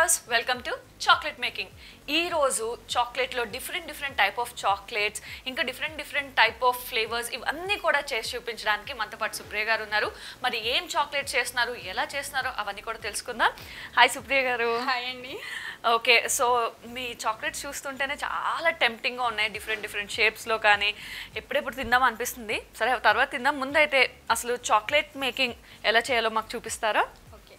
Viewers welcome to chocolate making ఈ రోజు చాక్లెట్లో different different type of chocolates ఇంకా different different type of flavours ఇవన్నీ కూడా చేసి చూపించడానికి మనతో పాటు సుప్రియ గారు ఉన్నారు మరి ఏం చాక్లెట్ చేస్తున్నారు ఎలా చేస్తున్నారో అవన్నీ కూడా తెలుసుకుందాం హాయ్ సుప్రియ గారు హాయ్ అండి ఓకే సో మీ చాక్లెట్స్ చూస్తుంటేనే చాలా టెంప్టింగ్గా ఉన్నాయి డిఫరెంట్ డిఫరెంట్ షేప్స్లో కానీ ఎప్పుడెప్పుడు తిందాం అనిపిస్తుంది సరే తర్వాత తిందాం ముందైతే అసలు చాక్లెట్ మేకింగ్ ఎలా చేయాలో మాకు చూపిస్తారా ఓకే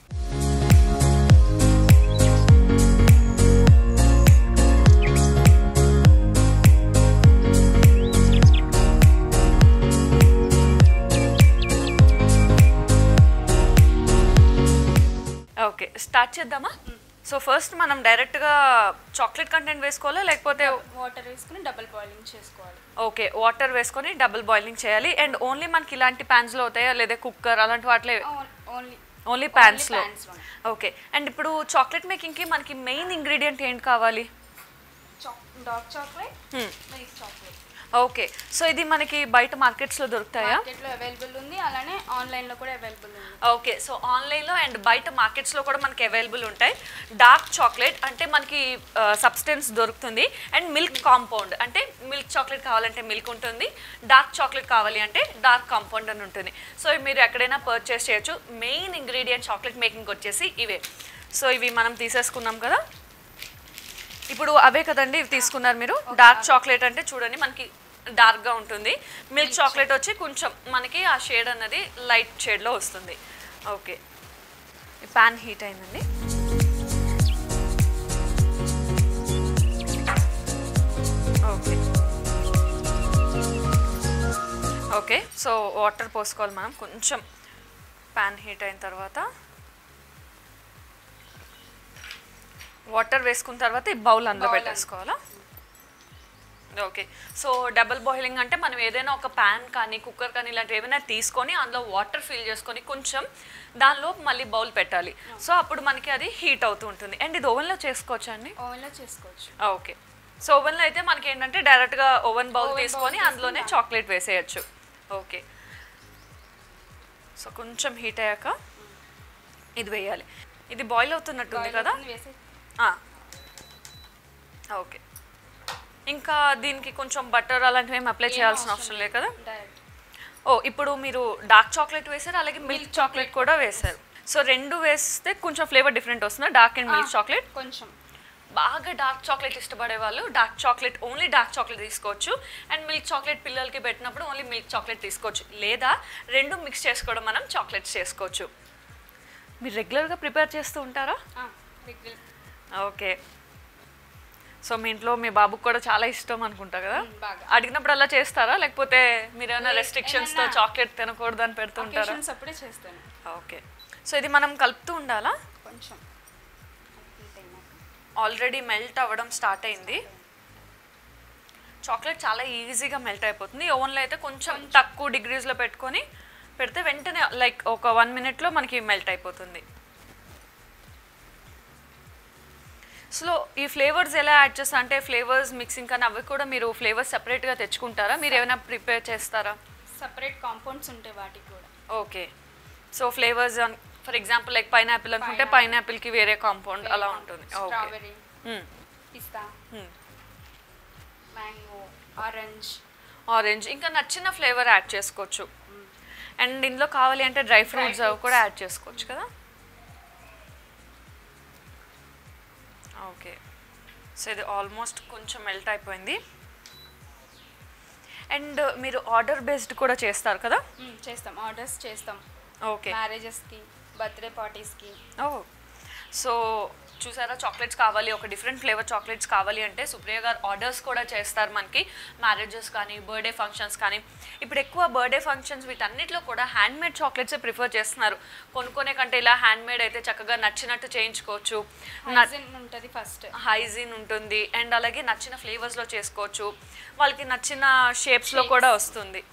ఓకే స్టార్ట్ చేద్దామా సో ఫస్ట్ మనం డైరెక్ట్గా చాక్లెట్ కంటెంట్ వేసుకోవాలా లేకపోతే వాటర్ వేసుకుని డబుల్ బాయిలింగ్ చేసుకోవాలి ఓకే వాటర్ వేసుకొని డబుల్ బాయిలింగ్ చేయాలి అండ్ ఓన్లీ మనకి ఇలాంటి ప్యాన్స్లో అవుతాయా లేదా కుక్కర్ అలాంటి వాటిలో ఓన్లీ ఓన్లీ ప్యాన్స్లో pans-లోనే. ఓకే అండ్ ఇప్పుడు చాక్లెట్ మేకింగ్కి మనకి మెయిన్ ఇంగ్రీడియంట్ ఏంటి కావాలి dark chocolate Hmm. Milk chocolate okay so ఇది మనకి బయట మార్కెట్స్లో దొరుకుతాయా మార్కెట్లో అవైలబుల్ ఉంది అలానే ఆన్లైన్లో కూడా అవైలబుల్ ఉంది ఓకే సో ఆన్లైన్లో అండ్ బయట మార్కెట్స్లో కూడా మనకి అవైలబుల్ ఉంటాయి డార్క్ చాక్లెట్ అంటే మనకి సబ్స్టెన్స్ దొరుకుతుంది అండ్ మిల్క్ కాంపౌండ్ అంటే మిల్క్ చాక్లెట్ కావాలంటే మిల్క్ ఉంటుంది డార్క్ చాక్లెట్ కావాలి అంటే డార్క్ కాంపౌండ్ అని ఉంటుంది సో మీరు ఎక్కడైనా పర్చేస్ చేయొచ్చు మెయిన్ ఇంగ్రీడియంట్ చాక్లెట్ మేకింగ్ వచ్చేసి ఇవే సో ఇవి మనం తీసేసుకున్నాం కదా ఇప్పుడు అవే కదండి ఇవి తీసుకున్నారు మీరు డార్క్ చాక్లెట్ అంటే చూడండి మనకి డార్క్గా ఉంటుంది మిల్క్ చాక్లెట్ వచ్చి కొంచెం మనకి ఆ షేడ్ అన్నది లైట్ షేడ్లో వస్తుంది ఓకే ఈ ప్యాన్ హీట్ అయిందండి ఓకే ఓకే సో వాటర్ పోసుకోవాలి మనం కొంచెం ప్యాన్ హీట్ అయిన తర్వాత వాటర్ వేసుకున్న తర్వాత ఈ బౌల్ అందులో Bowl పెట్టేసుకోవాలా ఓకే సో డబుల్ బాయిలింగ్ అంటే మనం ఏదైనా ఒక ప్యాన్ కానీ కుక్కర్ కానీ ఇలాంటివి ఏమైనా తీసుకొని అందులో వాటర్ ఫిల్ చేసుకొని కొంచెం దానిలో మళ్ళీ బౌల్ పెట్టాలి సో అప్పుడు మనకి అది హీట్ అవుతూ ఉంటుంది అండ్ ఇది ఓవెన్లో చేసుకోవచ్చా అండి ఓవెన్లో చేసుకోవచ్చు ఓకే సో ఓవెన్లో అయితే మనకి ఏంటంటే డైరెక్ట్గా ఓవెన్ బౌల్ Oven bowl తీసుకొని తీసుకొని అందులోనే దాంట్లో. చాక్లెట్ వేసేయచ్చు ఓకే సో కొంచెం హీట్ అయ్యాక ఇది వేయాలి ఇది బాయిల్ అవుతున్నట్టుంది Boil కదా అవుతుంది, వేసే ఆ. ఓకే ఇంకా దీనికి కొంచెం బటర్ అలాంటివి ఏం అప్లై ఏం చేయాల్సిన అవసరం లేదు కదా డైరెక్ట్ ఓ ఇప్పుడు మీరు డార్క్ చాక్లెట్ వేశారు అలాగే మిల్క్ చాక్లెట్ కూడా వేశారు సో రెండు వేస్తే కొంచెం ఫ్లేవర్ డిఫరెంట్ వస్తుందా డార్క్ అండ్ మిల్క్ చాక్లెట్ కొంచెం బాగా డార్క్ చాక్లెట్ ఇష్టపడే వాళ్ళు dark chocolate only dark chocolate తీసుకోవచ్చు అండ్ మిల్క్ చాక్లెట్ పిల్లలకి పెట్టినప్పుడు ఓన్లీ మిల్క్ చాక్లెట్ తీసుకోవచ్చు లేదా రెండు మిక్స్ చేసుకోవడం మనం చాక్లెట్స్ చేసుకోవచ్చు మీరు రెగ్యులర్గా ప్రిపేర్ చేస్తూ ఉంటారా రెగ్యులర్ ఓకే సో మీ ఇంట్లో మీ బాబుకి కూడా చాలా ఇష్టం అనుకుంటా కదా మ్మ్, బాగా. అడిగినప్పుడు అలా చేస్తారా లేకపోతే మీరు ఏమైనా లేదు, రెస్ట్రిక్షన్స్తో ఏమైనా- చాక్లెట్ తినకూడదు అని పెడుతుంటారా అకేషన్స్ అప్పుడే చేస్తాను ఓకే సో ఇది మనం కలుపుతూ ఉండాలా కొంచెం heat అయినాక. ఆల్రెడీ మెల్ట్ అవ్వడం స్టార్ట్ అయింది చాక్లెట్ చాలా ఈజీగా మెల్ట్ అయిపోతుంది ఓవెన్లో అయితే కొంచెం తక్కువ డిగ్రీస్లో పెట్టుకొని పెడితే వెంటనే లైక్ ఒక వన్ మినిట్లో మనకి మెల్ట్ అయిపోతుంది సో ఈ ఫ్లేవర్స్ ఎలా యాడ్ చేస్తా అంటే ఫ్లేవర్స్ మిక్సింగ్ కానీ అవి కూడా మీరు ఫ్లేవర్స్ సెపరేట్గా తెచ్చుకుంటారా మీరు ఏమైనా ప్రిపేర్ చేస్తారా సపరేట్ కాంపౌండ్స్ ఉంటాయి వాటికి కూడా okay so flavours for example like pineapple అనుకుంటే పైనాపిల్కి వేరే కాంపౌండ్ అలా ఉంటుంది ఓకే స్ట్రాబెరీ పిస్తా మ్యాంగో ఆరెంజ్ ఆరెంజ్ ఇంకా నచ్చిన ఫ్లేవర్ యాడ్ చేసుకోవచ్చు అండ్ ఇందులో కావాలి అంటే డ్రై ఫ్రూట్స్ అవి కూడా యాడ్ చేసుకోవచ్చు కదా ఓకే సో ఇది ఆల్మోస్ట్ కొంచెం మెల్ట్ అయిపోయింది అండ్ మీరు ఆర్డర్ బేస్డ్ కూడా చేస్తారు కదా చేస్తాం ఆర్డర్స్ చేస్తాం ఓకే మ్యారేజెస్కి బర్త్డే పార్టీస్కి ఓ సో చూసారా చాక్లెట్స్ కావాలి ఒక డిఫరెంట్ ఫ్లేవర్ చాక్లెట్స్ కావాలి అంటే సుప్రియ గారు ఆర్డర్స్ కూడా చేస్తారు మనకి మ్యారేజెస్ కానీ బర్త్డే ఫంక్షన్స్ కానీ ఇప్పుడు ఎక్కువ బర్త్డే ఫంక్షన్స్ వీటన్నిటిలో కూడా హ్యాండ్ మేడ్ చాక్లెట్సే ప్రిఫర్ చేస్తున్నారు కొనుక్కునే కంటే ఇలా హ్యాండ్ మేడ్ అయితే చక్కగా నచ్చినట్టు చేయించుకోవచ్చు హైజిన్ ఉంటుంది ఫస్ట్ హైజీన్ ఉంటుంది అండ్ అలాగే నచ్చిన ఫ్లేవర్స్లో చేసుకోవచ్చు వాళ్ళకి నచ్చిన షేప్స్లో కూడా వస్తుంది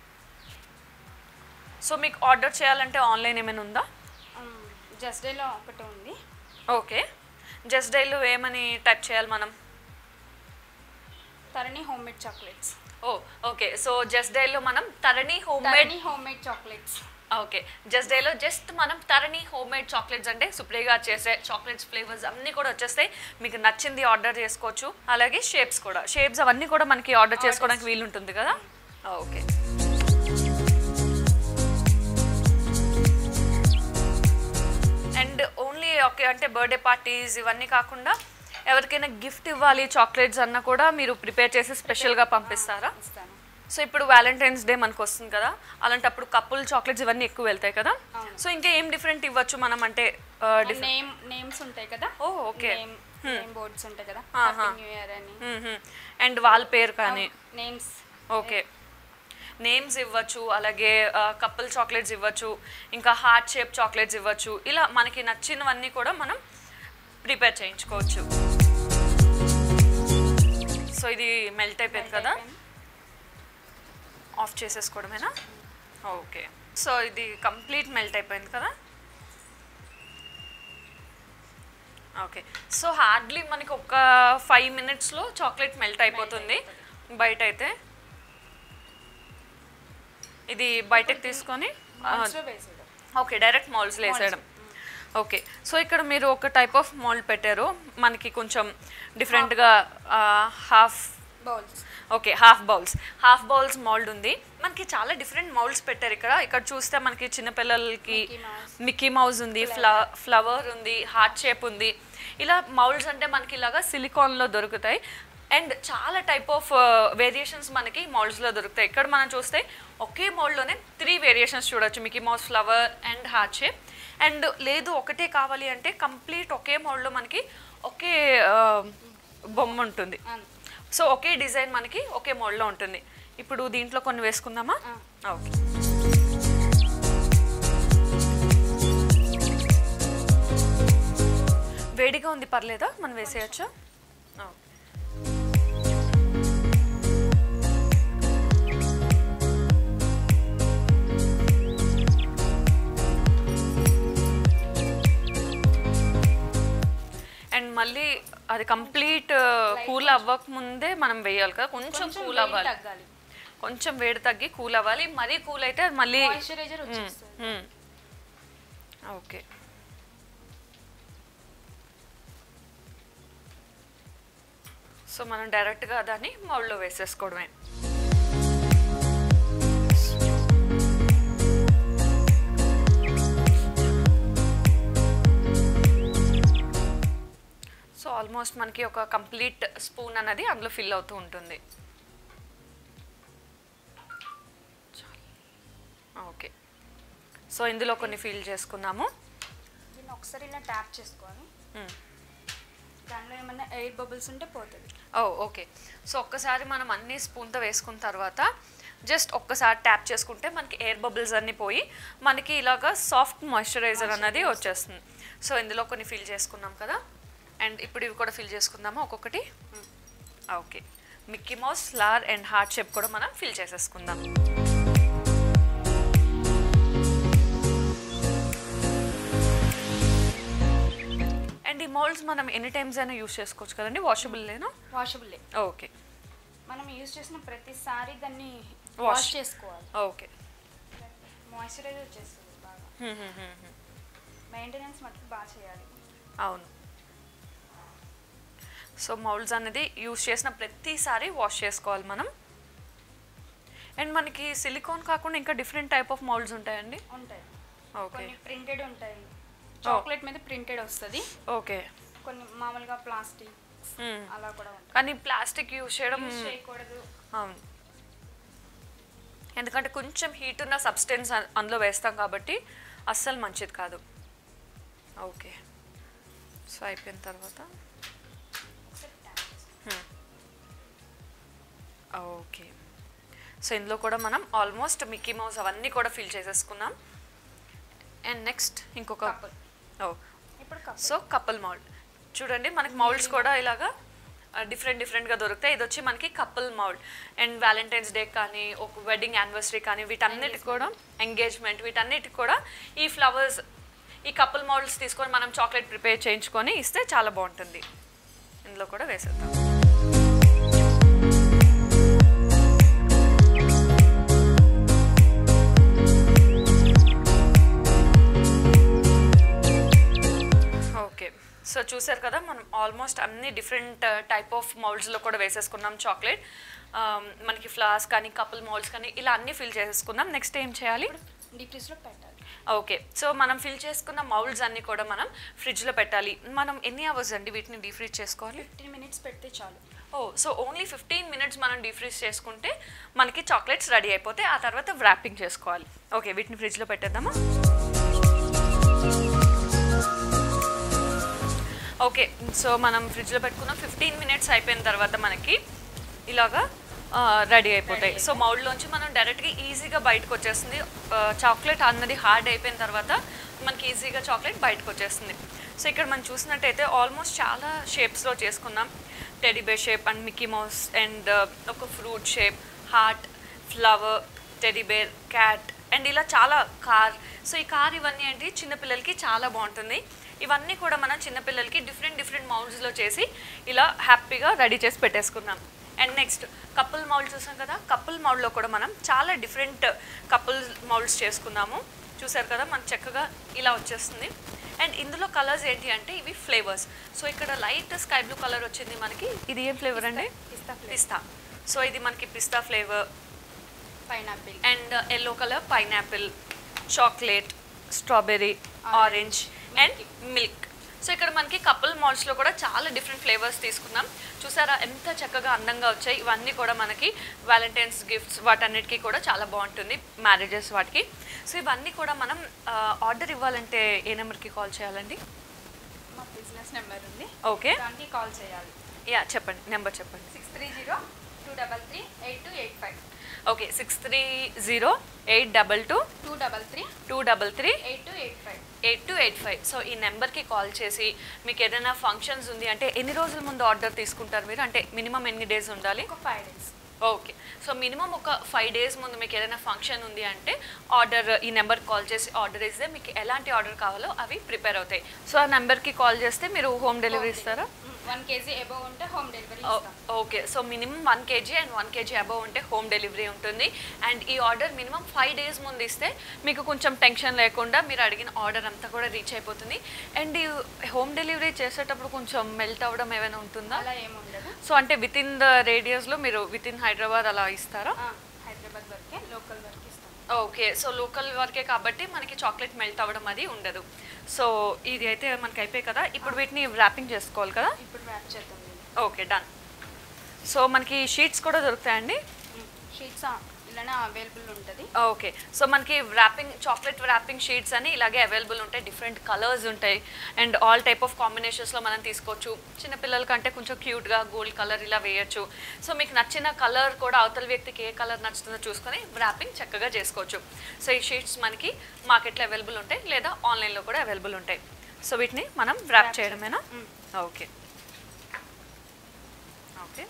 సో మీకు ఆర్డర్ చేయాలంటే ఆన్లైన్ ఏమైనా ఉందా జస్ట్ డేలో ఒకటి ఉంది ఓకే జస్ట్ డైలో ఏమని టైప్ చేయాలి మనం Tharani home made chocolates oh okay so just డైలో మనం Tharani home made Tharani home made chocolates okay just డేలో జస్ట్ మనం తరణి హోమ్ మేడ్ చాక్లెట్స్ అంటే సుప్రీగా చేసే చాక్లెట్స్ ఫ్లేవర్స్ అన్నీ కూడా వచ్చేస్తాయి మీకు నచ్చింది ఆర్డర్ చేసుకోవచ్చు అలాగే షేప్స్ కూడా షేప్స్ అవన్నీ కూడా మనకి ఆర్డర్ చేసుకోవడానికి వీలుంటుంది కదా ఓకే అండ్ ఓన్లీ ఓకే అంటే బర్త్డే పార్టీస్ ఇవన్నీ కాకుండా ఎవరికైనా గిఫ్ట్ ఇవ్వాలి చాక్లెట్స్ అన్న కూడా మీరు ప్రిపేర్ చేసి స్పెషల్గా పంపిస్తారా ఇస్తాను సో ఇప్పుడు వ్యాలంటైన్స్ డే మనకు వస్తుంది కదా అలాంటప్పుడు కప్పుల్ చాక్లెట్స్ ఇవన్నీ ఎక్కువ వెళ్తాయి కదా అవును. సో ఇంకా ఏం డిఫరెంట్ ఇవ్వచ్చు మనం అంటే డిఫరెంట్ నేమ్ నేమ్స్ ఉంటాయి కదా oh, okay. Name name boards ఉంటాయి కదా ఆహా. హ్యాపీ న్యూ ఇయర్ అని అండ్ వాళ్ళ పేరు కానీ నేమ్స్ ఓకే నేమ్స్ ఇవ్వచ్చు అలాగే కపుల్ చాక్లెట్స్ ఇవ్వచ్చు ఇంకా హార్ట్ షేప్ చాక్లెట్స్ ఇవ్వచ్చు ఇలా మనకి నచ్చినవన్నీ కూడా మనం ప్రిపేర్ చేయించుకోవచ్చు సో ఇది మెల్ట్ అయిపోయింది కదా ఆఫ్ చేసేసుకోవడమేనా ఓకే సో ఇది కంప్లీట్ మెల్ట్ అయిపోయింది కదా ఓకే సో హార్డ్లీ మనకి ఒక ఫైవ్ మినిట్స్లో చాక్లెట్ మెల్ట్ అయిపోతుంది బయట అయితే ఇది బయటకు తీసుకొని మౌల్స్లో వేసేయడం ఓకే డైరెక్ట్ మాల్స్లో వేసేయడం ఓకే సో ఇక్కడ మీరు ఒక టైప్ ఆఫ్ మాల్ పెట్టారు మనకి కొంచెం డిఫరెంట్గా half bowls okay half bowls half bowls mould ఉంది మనకి చాలా డిఫరెంట్ మౌల్డ్స్ పెట్టారు ఇక్కడ ఇక్కడ చూస్తే మనకి చిన్నపిల్లలకి Mickey Mouse. మిక్కీ మౌజ్ ఉంది ఫ్ల ఫ్లవర్ ఉంది హార్ట్ షేప్ ఉంది ఇలా మౌల్డ్స్ అంటే మనకి ఇలాగా సిలికాన్లో దొరుకుతాయి అండ్ చాలా టైప్ ఆఫ్ వేరియేషన్స్ మనకి మౌల్డ్స్లో దొరుకుతాయి ఇక్కడ మనం చూస్తే ఒకే మౌల్డ్లోనే త్రీ వేరియేషన్స్ చూడొచ్చు Mickey Mouse flower and heart shape and లేదు ఒకటే కావాలి అంటే కంప్లీట్ ఒకే మౌల్డ్లో మనకి ఒకే ఆ, బొమ్మ ఉంటుంది సో ఒకే డిజైన్ మనకి ఒకే మోడల్లో ఉంటుంది ఇప్పుడు దీంట్లో కొన్ని వేసుకుందామా ఓకే వేడిగా ఉంది పర్లేదా మనం వేసేయచ్చా ఓకే. అండ్ మళ్ళీ అది కంప్లీట్ కూల్ అవ్వక ముందే మనం వేయాలి కదా కొంచెం కూల్ అవ్వాలి తగ్గాలి కొంచెం వేడి తగ్గి కూల్ అవ్వాలి మరీ కూల్ అయితే అది మళ్ళీ మాయిశ్చరైజర్ వచ్చేస్తుంది మ్మ్. ఓకే సో మనం డైరెక్ట్గా దాన్ని మౌల్డ్లో వేసేసుకోవడమే సో ఆల్మోస్ట్ మనకి ఒక కంప్లీట్ స్పూన్ అన్నది అందులో ఫిల్ అవుతూ ఉంటుంది ఓకే సో ఇందులో కొన్ని ఫిల్ చేసుకుందాము దీన్ని ఒకసారి ఇలా ట్యాప్ చేసుకోవాలి మ్మ్. దానిలో ఏమన్నా ఎయిర్ బబుల్స్ ఉంటే పోతుంది ఓ ఓకే సో ఒక్కసారి మనం అన్ని స్పూన్తో వేసుకున్న తర్వాత జస్ట్ ఒక్కసారి ట్యాప్ చేసుకుంటే మనకి ఎయిర్ బబుల్స్ అన్నీ పోయి మనకి ఇలాగా సాఫ్ట్ మాయిశ్చరైజర్ అన్నది వచ్చేస్తుంది సో ఇందులో కొన్ని ఫిల్ చేసుకున్నాం కదా అండ్ ఇప్పుడు ఇవి కూడా ఫిల్ చేసుకుందామా ఒక్కొక్కటి okay Mickey Mouse flower and heart shape కూడా మనం ఫిల్ చేసేసుకుందాం అండ్ ఈ మోల్డ్స్ మనం ఎనీ టైమ్స్ అయినా యూస్ చేసుకోవచ్చు కదండి వాషబుల్ లేనా వాషబుల్లే ఓకే మనం యూజ్ చేసిన ప్రతిసారి దాన్ని Wash. వాష్ చేసుకోవాలి ఓకే మాయిశ్చరైజర్ వచ్చేస్తుంది బాగా మెయింటెనెన్స్ మటుకు బాగా చేయాలి అవును సో మౌల్డ్స్ అనేది యూస్ చేసిన ప్రతిసారి వాష్ చేసుకోవాలి మనం అండ్ మనకి సిలికాన్ కాకుండా ఇంకా డిఫరెంట్ టైప్ ఆఫ్ మౌల్డ్స్ ఉంటాయండి ఉంటాయి ఓకే కొన్ని ప్రింటెడ్ ఉంటాయి చాక్లెట్ మీద ప్రింటెడ్ వస్తుంది ఓకే కొన్ని మామూలుగా ప్లాస్టిక్ అలా కూడా ఉంటాయి కానీ ప్లాస్టిక్ యూస్ చేయడం యూజ్ చేయకూడదు అవును ఎందుకంటే కొంచెం హీట్ ఉన్న సబ్స్టెన్స్ అందులో వేస్తాం కాబట్టి అస్సలు మంచిది కాదు ఓకే సో అయిపోయిన తర్వాత ఒకసారి tap చేసుకోవాలి. ఓకే సో ఇందులో కూడా మనం ఆల్మోస్ట్ మిక్కీ మౌస్ అవన్నీ కూడా ఫిల్ చేసేసుకున్నాం అండ్ నెక్స్ట్ ఇంకొక Couple. ఓ ఇప్పుడు కప్ సో కపుల్ మౌల్డ్ చూడండి మనకి మౌల్డ్స్ కూడా ఇలాగా డిఫరెంట్ డిఫరెంట్గా దొరుకుతాయి ఇది వచ్చి మనకి couple mould and Valentine's Day కానీ ఒక వెడ్డింగ్ యానివర్సరీ కానీ వీటన్నిటికి కూడా ఎంగేజ్మెంట్ వీటన్నిటికి కూడా ఈ ఫ్లవర్స్ ఈ కపుల్ మౌల్డ్స్ తీసుకొని మనం చాక్లెట్ ప్రిపేర్ చేయించుకొని ఇస్తే చాలా బాగుంటుంది ఇందులో కూడా వేసేద్దాం సో చూసారు కదా మనం ఆల్మోస్ట్ అన్ని డిఫరెంట్ టైప్ ఆఫ్ మౌల్డ్స్లో కూడా వేసేసుకున్నాం చాక్లెట్ మనకి ఫ్లవర్స్ కానీ కపుల్ మౌల్డ్స్ కానీ ఇలా అన్ని ఫిల్ చేసేసుకున్నాం నెక్స్ట్ ఏం చేయాలి డీప్ ఫ్రిడ్జ్లో పెట్టాలి ఓకే సో మనం ఫిల్ చేసుకున్న మౌల్డ్స్ అన్ని కూడా మనం ఫ్రిడ్జ్లో పెట్టాలి మనం ఎన్ని అవర్స్ అండి వీటిని డీప్ ఫ్రిడ్జ్ చేసుకోవాలి ఫిఫ్టీన్ మినిట్స్ పెడితే చాలు oh so only fifteen minutes మనం డీప్ ఫ్రీజ్ చేసుకుంటే మనకి చాక్లెట్స్ రెడీ అయిపోతే ఆ తర్వాత వ్రాపింగ్ చేసుకోవాలి ఓకే వీటిని ఫ్రిడ్జ్లో పెట్టేద్దామా ఓకే సో మనం ఫ్రిడ్జ్లో పెట్టుకున్న ఫిఫ్టీన్ మినిట్స్ అయిపోయిన తర్వాత మనకి ఇలాగా రెడీ అయిపోతాయి సో మౌల్డ్లోంచి మనం డైరెక్ట్గా ఈజీగా బయటకు వచ్చేస్తుంది చాక్లెట్ అన్నది హార్డ్ అయిపోయిన తర్వాత మనకి ఈజీగా చాక్లెట్ బయటకు వచ్చేస్తుంది సో ఇక్కడ మనం చూసినట్టయితే ఆల్మోస్ట్ చాలా షేప్స్లో చేసుకున్నాం teddy bear shape and Mickey Mouse and ఒక fruit shape heart flower teddy bear cat and ఇలా చాలా కార్ సో ఈ కార్ ఇవన్నీ ఏంటి చిన్నపిల్లలకి చాలా బాగుంటుంది ఇవన్నీ కూడా మనం చిన్నపిల్లలకి డిఫరెంట్ డిఫరెంట్ మౌల్డ్స్లో చేసి ఇలా హ్యాపీగా రెడీ చేసి పెట్టేసుకున్నాం అండ్ నెక్స్ట్ కపుల్ మౌల్డ్ చూసాం కదా కపుల్ మౌల్డ్లో కూడా మనం చాలా డిఫరెంట్ కపుల్ మౌల్డ్స్ చేసుకున్నాము చూసారు కదా మనకు చక్కగా ఇలా వచ్చేస్తుంది అండ్ ఇందులో కలర్స్ ఏంటి అంటే ఇవి ఫ్లేవర్స్ సో ఇక్కడ లైట్ స్కై బ్లూ కలర్ వచ్చింది మనకి ఇది ఏం ఫ్లేవర్ అండి పిస్తా ఫ్లేవర్ పిస్తా సో ఇది మనకి పిస్తా flavour pineapple and yellow colour pineapple chocolate strawberry orange and milk so ఇక్కడ మనకి కపుల్ మాల్స్లో కూడా చాలా డిఫరెంట్ ఫ్లేవర్స్ తీసుకున్నాం చూసారా ఎంత చక్కగా అందంగా వచ్చాయి ఇవన్నీ కూడా మనకి వ్యాలంటైన్స్ గిఫ్ట్స్ వాటన్నిటికీ కూడా చాలా బాగుంటుంది మ్యారేజెస్ వాటికి సో ఇవన్నీ కూడా మనం ఆర్డర్ ఇవ్వాలంటే ఏ నెంబర్కి కాల్ చేయాలండి మా బిజినెస్ నెంబర్ ఉంది ఓకే దానికి కాల్ చేయాలి యా చెప్పండి నెంబర్ చెప్పండి six three zero two double three eight two eight five okay six three zero eight double two two double three two double three eight two eight five eight two eight five so ఈ నెంబర్కి call చేసి మీకు ఏదైనా functions ఉంది అంటే ఎన్ని రోజుల ముందు ఆర్డర్ తీసుకుంటారు మీరు అంటే మినిమం ఎన్ని డేస్ ఉండాలి ఒక five days okay so minimum ఒక ఫైవ్ డేస్ ముందు మీకు ఏదైనా ఫంక్షన్ ఉంది అంటే ఆర్డర్ ఈ నెంబర్కి కాల్ చేసి ఆర్డర్ ఇస్తే మీకు ఎలాంటి ఆర్డర్ కావాలో అవి ప్రిపేర్ అవుతాయి సో ఆ నెంబర్కి కాల్ చేస్తే మీరు హోమ్ డెలివరీ ఇస్తారా వన్ కేజీ ఎబోవ్ ఉంటే హోమ్ డెలివరీ ఓ- ఇస్తాం okay so minimum one KG and one KG above ఉంటే హోమ్ డెలివరీ ఉంటుంది అండ్ ఈ ఆర్డర్ మినిమం ఫైవ్ డేస్ ముందు ఇస్తే మీకు కొంచెం టెన్షన్ లేకుండా మీరు అడిగిన ఆర్డర్ అంతా కూడా రీచ్ అయిపోతుంది అండ్ ఈ హోమ్ డెలివరీ చేసేటప్పుడు కొంచెం మెల్ట్ అవ్వడం ఏమైనా ఉంటుందా అలా ఏముండదు సో అంటే విత్ ఇన్ ద రేడియస్లో మీరు విత్ ఇన్ హైదరాబాద్ అలా ఇస్తారా ఆ, హైదరాబాద్ వరకే లోకల్ వరకు ఇస్తాం ఓకే సో లోకల్ వరకే కాబట్టి మనకి చాక్లెట్ మెల్ట్ అవ్వడం అది ఉండదు సో ఇది అయితే మనకి అయిపోయి కదా ఇప్పుడు వీటిని ర్యాపింగ్ చేసుకోవాలి కదా ఇప్పుడు ర్యాప్ చేద్దాం ఓకే డన్ సో మనకి షీట్స్ కూడా దొరుకుతాయండి షీట్స్ ఇలానే అవైలబుల్ ఉంటుంది ఓకే సో మనకి ర్యాపింగ్ చాక్లెట్ ర్యాపింగ్ షీట్స్ అని ఇలాగే అవైలబుల్ ఉంటాయి డిఫరెంట్ కలర్స్ ఉంటాయి అండ్ ఆల్ టైప్ ఆఫ్ కాంబినేషన్స్లో మనం తీసుకోవచ్చు చిన్నపిల్లల కంటే కొంచెం క్యూట్గా గోల్డ్ కలర్ ఇలా వేయచ్చు సో మీకు నచ్చిన కలర్ కూడా అవతల వ్యక్తికి ఏ కలర్ నచ్చుతుందో చూసుకొని ర్యాపింగ్ చక్కగా చేసుకోవచ్చు సో ఈ షీట్స్ మనకి మార్కెట్లో అవైలబుల్ ఉంటాయి లేదా ఆన్లైన్లో కూడా అవైలబుల్ ఉంటాయి సో వీటిని మనం ర్యాప్ Wrap చేయడమేనా చేద్దాం. ఓకే ఓకే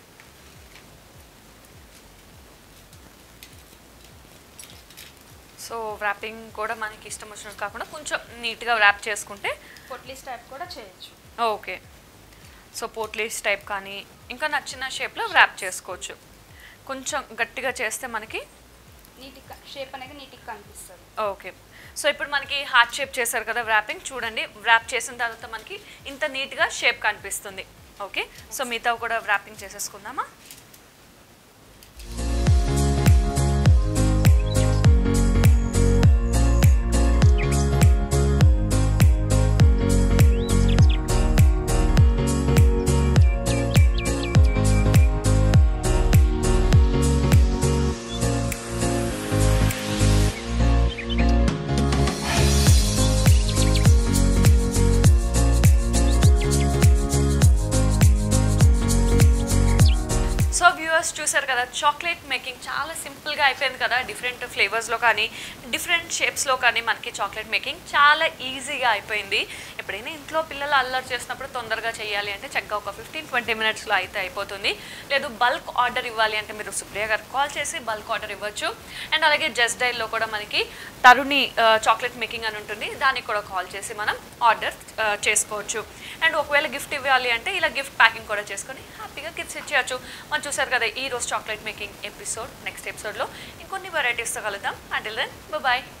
సో ర్యాపింగ్ కూడా మనకి ఇష్టం వచ్చినట్టు కాకుండా కొంచెం నీట్గా ర్యాప్ చేసుకుంటే పొట్లీస్ టైప్ కూడా చేయొచ్చు ఓకే సో పోట్లీస్ టైప్ కానీ ఇంకా నచ్చిన షేప్లో ర్యాప్ చేసుకోవచ్చు కొంచెం గట్టిగా చేస్తే మనకి నీట్గా షేప్ అనేది నీట్గా కనిపిస్తుంది ఓకే సో ఇప్పుడు మనకి హార్ట్ షేప్ చేశారు కదా ర్యాపింగ్ చూడండి ర్యాప్ చేసిన తర్వాత మనకి ఇంత నీట్గా షేప్ కనిపిస్తుంది ఓకే సో మిగతా కూడా ర్యాపింగ్ చేసేసుకుందామా సో వ్యూవర్స్ చూసారు కదా చాక్లెట్ మేకింగ్ చాలా సింపుల్గా అయిపోయింది కదా డిఫరెంట్ ఫ్లేవర్స్లో కానీ డిఫరెంట్ షేప్స్లో కానీ మనకి చాక్లెట్ మేకింగ్ చాలా ఈజీగా అయిపోయింది ఎప్పుడైనా ఇంట్లో పిల్లలు అల్లరి చేసినప్పుడు తొందరగా చేయాలి అంటే చక్కగా ఒక ఫిఫ్టీన్ ట్వంటీ మినిట్స్లో అయితే అయిపోతుంది లేదు బల్క్ ఆర్డర్ ఇవ్వాలి అంటే మీరు సుప్రియ గారికి కాల్ చేసి బల్క్ ఆర్డర్ ఇవ్వచ్చు అండ్ అలాగే జస్ట్ డైల్లో కూడా మనకి తరుణి చాక్లెట్ మేకింగ్ అని ఉంటుంది దానికి కూడా కాల్ చేసి మనం ఆర్డర్ చేసుకోవచ్చు అండ్ ఒకవేళ గిఫ్ట్ ఇవ్వాలి అంటే ఇలా గిఫ్ట్ ప్యాకింగ్ కూడా చేసుకొని హ్యాపీగా గిఫ్ట్స్ ఇచ్చేయచ్చు మనం చూసారు కదా ఈ రోజు చాక్లెట్ మేకింగ్ ఎపిసోడ్ నెక్స్ట్ ఎపిసోడ్లో ఇంకొన్ని వెరైటీస్తో కలుద్దాం అంటిల్ దెన్ బాయ్